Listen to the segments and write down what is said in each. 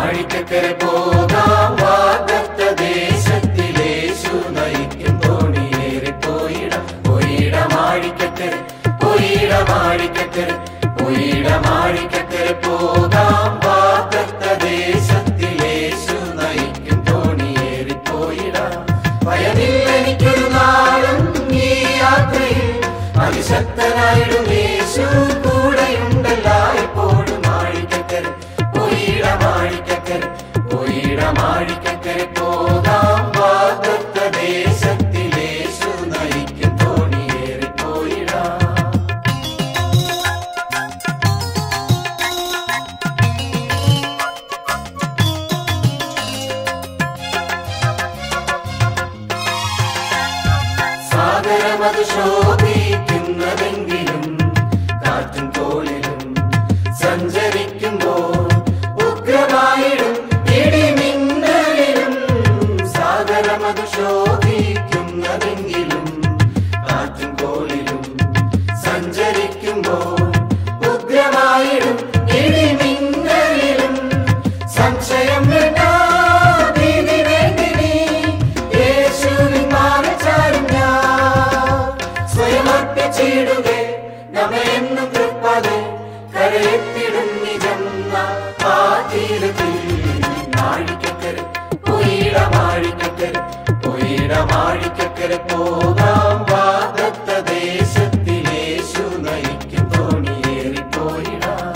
മാഴിക്കക്കര പോകാം വാഗ്ദത്ത ദേശത്തിലേശു നയിക്കും തോണിയേറി പോയിട പോയിട മാഴിക്കക്കര പോയിട മാഴിക്കക്കര പോയിട മാഴിക്കക്കര പോകാം വാഗ്ദത്ത ദേശത്തിലേശു നയിക്കും തോണിയേറി പോയിട ഭയമില്ലെനിക്കൊരു നാളും ഈ യാത്രയിൽ അതിശക്തനായിടും യേശു കൂടെയുണ്ടല്ലോ എപ്പോഴും മാഴിക്കക്കര പോയിട മാഴിക്കക്കര പോയിട മാഴിക്കക്കര പോകാം വാഗ്ദത്ത ദേശത്തിലേശു നയിക്കും തോണിയേറി പോയിടാം സാഗരമത് ശോഭിക്കുന്നതെങ്കിലും കാറ്റും തോളിലും സഞ്ചരിക്കുമ്പോൾ ഉഗ്രമായിടും ഇടിമിന്നലിലും സാഗരമത് ശോഭിക്കുന്നതെങ്കിലും കാറ്റും കോളിലും സഞ്ചരിക്കുമ്പോൾ ഉഗ്രമായിടും ഇടിമിന്നലിലും സംശയം വേണ്ട ഭീതി വേണ്ടിനി യേശുവിൻ മാറിച്ചാരും ഞാൻ സ്വയം അർപ്പിച്ചിടുകെ നമ്മെന്നും തൃപ്പതെ കരയെത്തിടും നിജം ആ തീരത്തിൽ മാഴിക്കക്കര പൊയ്യിട മാഴിക്കക്കര പൊയ്യിട മാഴിക്കക്കര പോകാം വാദത്ത ദേശത്തിലേശു നയിക്കും തോണിയേറി പോയിടാം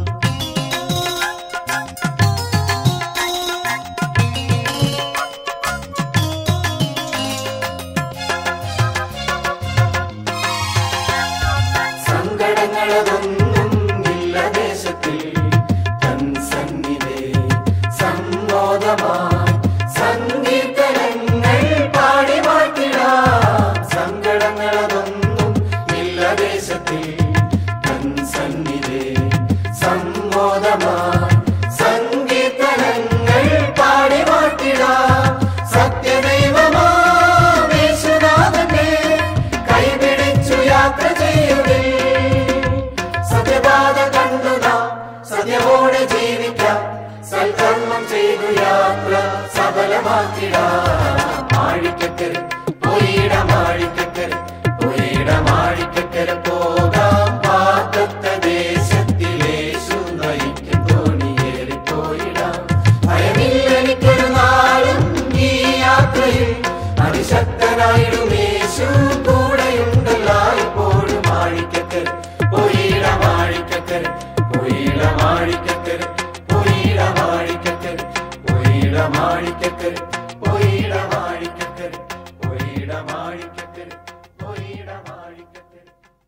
സങ്കടങ്ങളതൊന്നും ഇല്ല ദേശത്തിൽ തൻ സന്നിധേ സമ്മോദമായി സങ്കീർത്തനങ്ങൾ പാടി മാറ്റിടാം സങ്കടങ്ങളതൊന്നും ഇല്ല ദേശത്തിൽ തൻ സന്നിധേ സമ്മോദമായി സങ്കീർത്തനങ്ങൾ പാടി മാറ്റിടാം സത്യദൈവമാം യേശുനാഥനെ കൈപിടിച്ചു യാത്ര ചെയ്യുകേ സത്യപാത കണ്ടു നാം സത്യമോടെ ജീവിക്കാം സൽക്കർമ്മം ചെയ്തു യാത്ര സഫലമാക്കിടാം മാഴിക്കക്കര പൊയ്യിട മാഴിക്കക്കര പൊയ്യിട മാഴിക്കക്കര പോകാം പാകത്ത ദേശത്തിലേശു നയിക്കും തോണിയേറി പോയിടാം ഭയമില്ലെനിക്കൊരു നാളും ഈ യാത്രയിൽ അതിശക്തനായിടും യേശു കൂടെയുണ്ടല്ലോ ഇപ്പോഴും മാഴിക്കക്കര പൊയ്യിട മാഴിക്കക്കര പൊയ്യിട മാഴിക്കക്കര പൊയ്യിട മാഴിക്കക്കര പൊയ്യിട മാഴിക്കക്കര പൊയ്യിട മാഴിക്കക്കര പൊയ്യിട മാഴിക്കക്കര പൊയ്യിട മാഴിക്കക്കര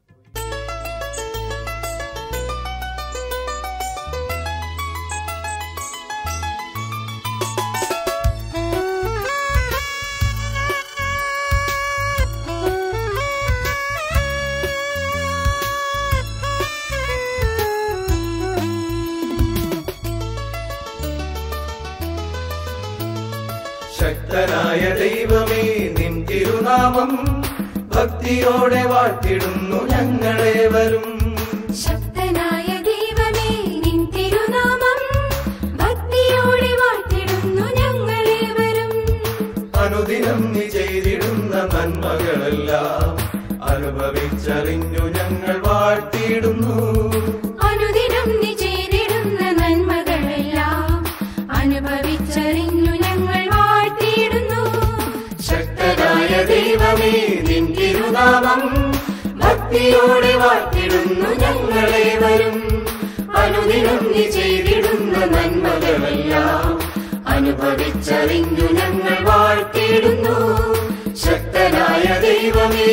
ശക്തനായ ദൈവമേ നിൻ തിരുനാമം ഭക്തിയോടെ വാഴ്ത്തിടുന്നു ഞങ്ങളെ വരും ശക്തനായ ദൈവമേ നിൻ തിരുനാമം ഭക്തിയോടെ വാഴ്ത്തിടുന്നു ഞങ്ങളെ വരും അനുദിനം നീ ചെയ്തിടുന്ന നന്മകളെല്ലാം അനുഭവിച്ചറിഞ്ഞു ഞങ്ങൾ വാഴ്ത്തിയിടുന്നു അനുദിനം നീ ചെയ്തിടുന്ന നന്മകളെല്ലാം അനുഭവിച്ചറിഞ്ഞു ഞങ്ങൾ വാഴ്ത്തിയിടുന്നു ശക്തനായ ദൈവമേ നിൻ തിരുനാമം ഭക്തിയോടെ വാഴ്ത്തിടുന്നു ഞങ്ങളെ വരും അനുദിനം നീ ചെയ്തിടുന്ന നന്മകളെല്ലാം അനുഭവിച്ചറിഞ്ഞു ഞങ്ങൾ വാഴ്ത്തിടുന്നു ശക്തനായ ദൈവമേ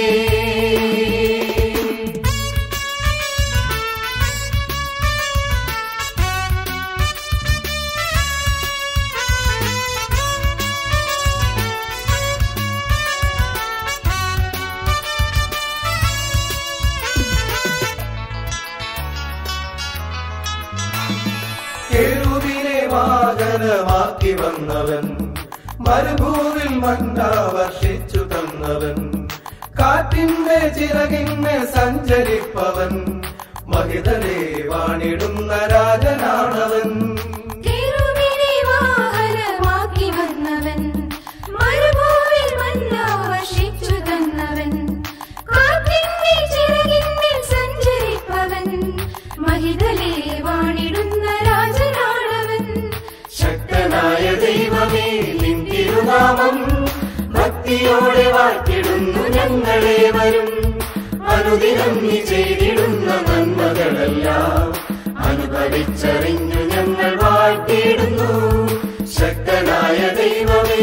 കെരൂബിനെ വാഹനമാക്കി വന്നവൻ മരുഭൂവിൽ മണ്ട വർഷിച്ചു തന്നവൻ കാറ്റിന്റെ ചിറകിന്മേ സഞ്ചരിപ്പവൻ മഹിതരെ വാണിടുന്ന രാജനാണവൻ കെരൂബിനെ ഇതലേ വാണിടുന്ന രാജനാണവൻ ശക്തനായ ദൈവമേ നിൻ തിരുനാമം ഭക്തിയോടെ വാഴ്ത്തിടുന്നു ഞങ്ങളേവരും അനുദിനം നീ ചെയ്തിടുന്ന നന്മകളെല്ലാം അനുഭവിച്ചറിഞ്ഞു ഞങ്ങൾ വാഴ്ത്തിയിടുന്നു ശക്തനായ ദൈവമേ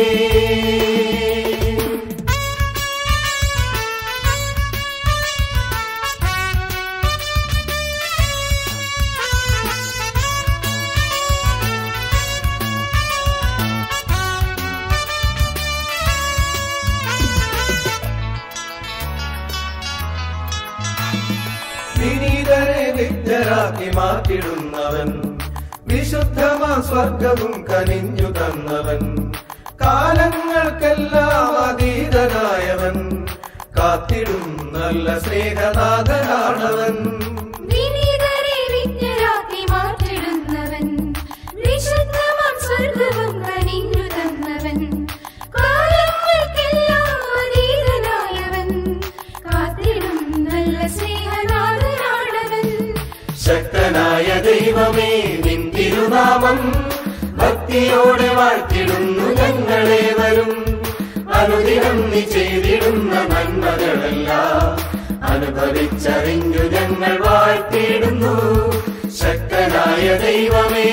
വിനീതരെ വിദ്യരാക്കി മാറ്റിടുന്നവൻ വിശുദ്ധമാ സ്വർഗവും കനിഞ്ഞു തന്നവൻ കാലങ്ങൾക്കെല്ലാം അതീതനായവൻ കാത്തിടും നല്ല സ്നേഹനാഥനാണവൻ വിനീതരെ വിജ്ഞരാക്കി മാറ്റിടുന്നവൻ വിശുദ്ധമാം സ്വർഗവും കനിഞ്ഞു തന്നവൻ കാലങ്ങൾക്കെല്ലാം അതീതനായവൻ കാത്തിടും നല്ല സ്നേഹനാഥനാണവൻ ശക്തനായ ദൈവമേ നിൻ തിരുനാമം ഭക്തിയോടെ വാഴ്ത്തിടുന്നു ഞങ്ങളേവരും അനുദിനം നീ ചെയ്തിടുന്ന നന്മകളെല്ലാം അനുഭവിച്ചറിഞ്ഞു ഞങ്ങൾ വാഴ്ത്തിയിടുന്നു ശക്തനായ ദൈവമേ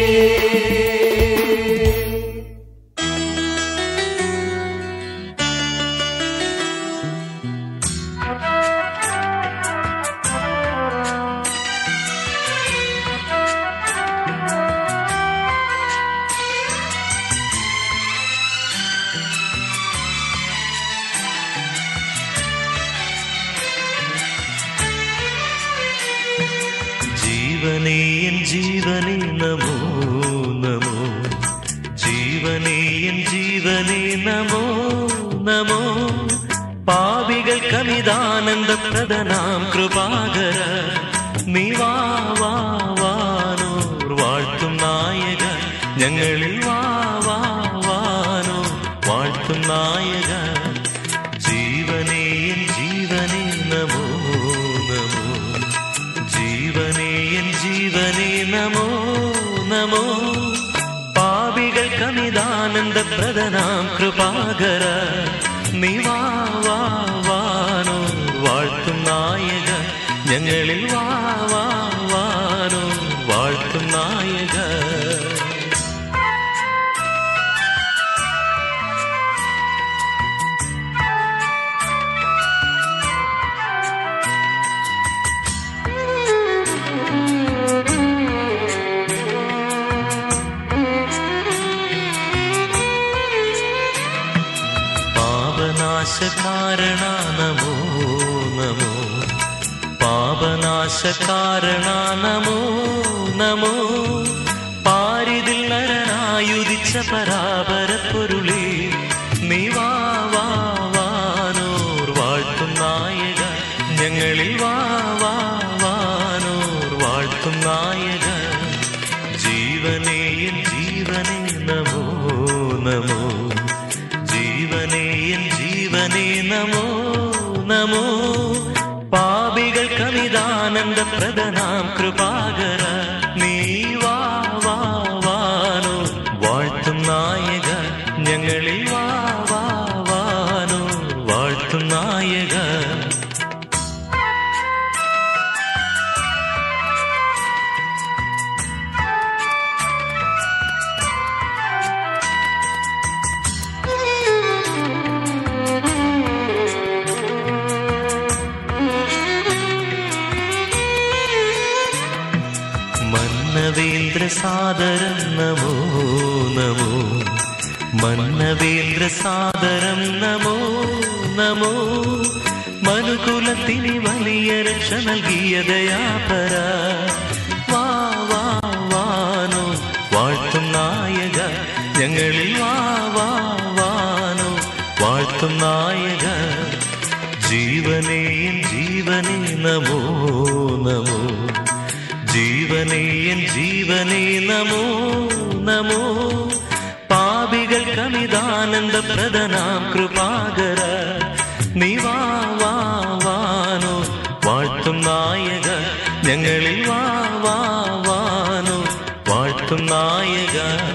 ജീവനേ എൻ ജീവനേ നമോ നമോ ജീവനേ എൻ ജീവനേ നമോ നമോ പാപികൾ കമിതാനന്ദപ്രദനാം കൃപാകര നീ വാ വാ വാനോർ വാഴ്ത്തും നായക ഞങ്ങളിൽ വാ വാ വാനോർ വാഴ്ത്തും നായക ജീവനേ എൻ ജീവനേ നമോ നമോ ജീവനേ എൻ ജീവനേ നമോ നമോ പാപികൾ കമിതാനന്ദപ്രദനാം കൃപാകര നീ വാ വാ വാനോ വാഴ്ത്തും നായക ഞങ്ങളിൽ വാ വാ വാനോ വാഴ്ത്തും നായക പാപനാശകാരണ നമോ നമോ പാപനാശകാരണ നമോ നമോ പാരിതിൽ നരനായുദിച്ച പരാപര പൊരുളേ നീ വാ വാ വാനോർ വാഴ്ത്തും നായക ഞങ്ങളിൽ വാ വാ വാനോർ വാഴ്ത്തും നായക ജീവനേ എൻ ജീവനേ നമോ നമോ ജീവനേ എൻ ജീവനേ നമോ നമോ പാപികൾ കമിതാനന്ദപ്രദനാം കൃപാകര നീ വാ വാ വാനോ വാഴ്ത്തും നായക ഞങ്ങളിൽ വാ വാ വാനോ വാഴ്ത്തും നായക മന്നവേന്ദ്ര സാദരം നമോ നമോ മന്നവേന്ദ്ര സാദരം നമോ നമോ മനുകുലത്തിന് വലിയ രക്ഷ നൽകിയ ദയാപര വാ വാ വാനോ വാഴ്ത്തും നായക ഞങ്ങളിൽ വാ വാ വാനോ വാഴ്ത്തും നായക ജീവനേ എൻ ജീവനേ നമോ നമോ ജീവനേ എൻ ജീവനേ നമോ നമോ പാപികൾ കമിതാനന്ദപ്രദനാം കൃപാകര നീ വാ വാ വാനോ വാഴ്ത്തും നായക ഞങ്ങളിൽ വാ വാ വാനു വാഴ്ത്തും നായക